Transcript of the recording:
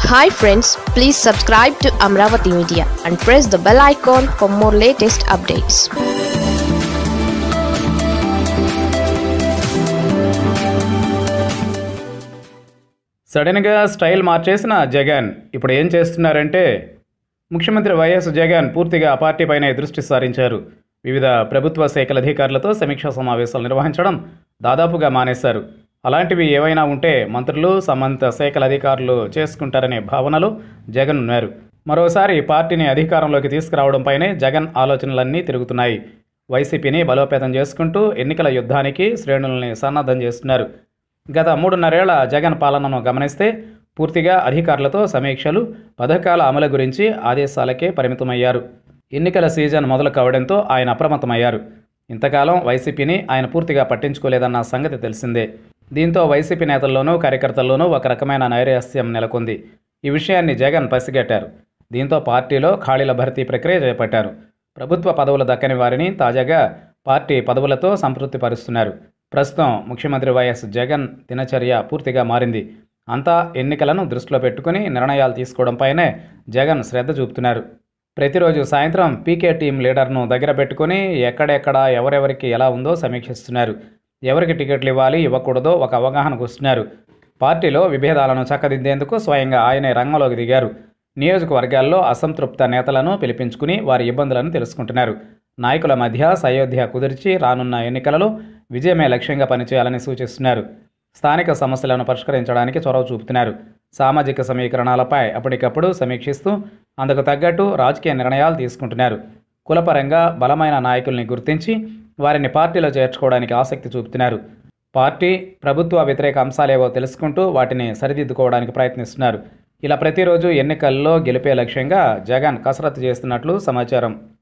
hi friends please subscribe to Amaravati media and press the bell icon for more latest updates సడన్గా style మార్చేసిన జగన్ ఇప్పుడు ఏం చేస్తున్నారంటే ముఖ్యమంత్రి వైఎస్ జగన్ పూర్తిగా ఆ పార్టీపైనే దృష్టి సారించారు వివిధ ప్రభుత్వ శాఖల అధికారులతో సమీక్షా సమావేశాలు నిర్వహించడం దాదాపుగా మానేశారు అలాంటివి ఏవైనా ఉంటే మంత్రులు సంబంధిత శాఖల అధికారులు చేసుకుంటారనే భావనలో జగన్ ఉన్నారు మరోసారి పార్టీని అధికారంలోకి తీసుకురావడంపైనే జగన్ ఆలోచనలన్నీ తిరుగుతున్నాయి వైసీపీని బలోపేతం చేసుకుంటూ ఎన్నికల యుద్ధానికి శ్రేణుల్ని సన్నద్ధం చేస్తున్నారు గత మూడున్నరేళ్ల జగన్ పాలనను గమనిస్తే పూర్తిగా అధికారులతో సమీక్షలు పథకాల అమలు గురించి ఆదేశాలకే పరిమితమయ్యారు ఎన్నికల సీజన్ మొదలు కావడంతో ఆయన అప్రమత్తమయ్యారు ఇంతకాలం వైసీపీని ఆయన పూర్తిగా పట్టించుకోలేదన్న సంగతి తెలిసిందే దీంతో వైసీపీ నేతల్లోనూ కార్యకర్తల్లోనూ ఒక రకమైన నైరాస్యం నెలకొంది ఈ విషయాన్ని జగన్ పసిగట్టారు దీంతో పార్టీలో ఖాళీల భర్తీ ప్రక్రియ చేపట్టారు ప్రభుత్వ పదవులు దక్కని వారిని తాజాగా పార్టీ పదవులతో సంతృప్తి పరుస్తున్నారు ప్రస్తుతం ముఖ్యమంత్రి వైఎస్ జగన్ దినచర్య పూర్తిగా మారింది అంతా ఎన్నికలను దృష్టిలో పెట్టుకుని నిర్ణయాలు తీసుకోవడంపైనే జగన్ శ్రద్ధ చూపుతున్నారు ప్రతిరోజు సాయంత్రం పీకే టీం లీడర్ను దగ్గర పెట్టుకుని ఎక్కడెక్కడ ఎవరెవరికి ఎలా ఉందో సమీక్షిస్తున్నారు ఎవరికి టికెట్లు ఇవ్వాలి ఇవ్వకూడదో ఒక అవగాహనకు వస్తున్నారు పార్టీలో విభేదాలను చక్కదిద్దేందుకు స్వయంగా ఆయనే రంగంలోకి దిగారు నియోజకవర్గాల్లో అసంతృప్త నేతలను పిలిపించుకుని వారి ఇబ్బందులను తెలుసుకుంటున్నారు నాయకుల మధ్య సయోధ్య కుదిర్చి రానున్న ఎన్నికలలో విజయమే లక్ష్యంగా పనిచేయాలని సూచిస్తున్నారు స్థానిక సమస్యలను పరిష్కరించడానికి చొరవ చూపుతున్నారు సామాజిక సమీకరణాలపై అప్పటికప్పుడు సమీక్షిస్తూ అందుకు తగ్గట్టు రాజకీయ నిర్ణయాలు తీసుకుంటున్నారు కులపరంగా బలమైన నాయకుల్ని గుర్తించి వారిని పార్టీలో చేర్చుకోవడానికి ఆసక్తి చూపుతున్నారు పార్టీ ప్రభుత్వ వ్యతిరేక అంశాలేవో తెలుసుకుంటూ వాటిని సరిదిద్దుకోవడానికి ప్రయత్నిస్తున్నారు ఇలా ప్రతిరోజు ఎన్నికల్లో గెలిపే లక్ష్యంగా జగన్ కసరత్తు చేస్తున్నట్లు సమాచారం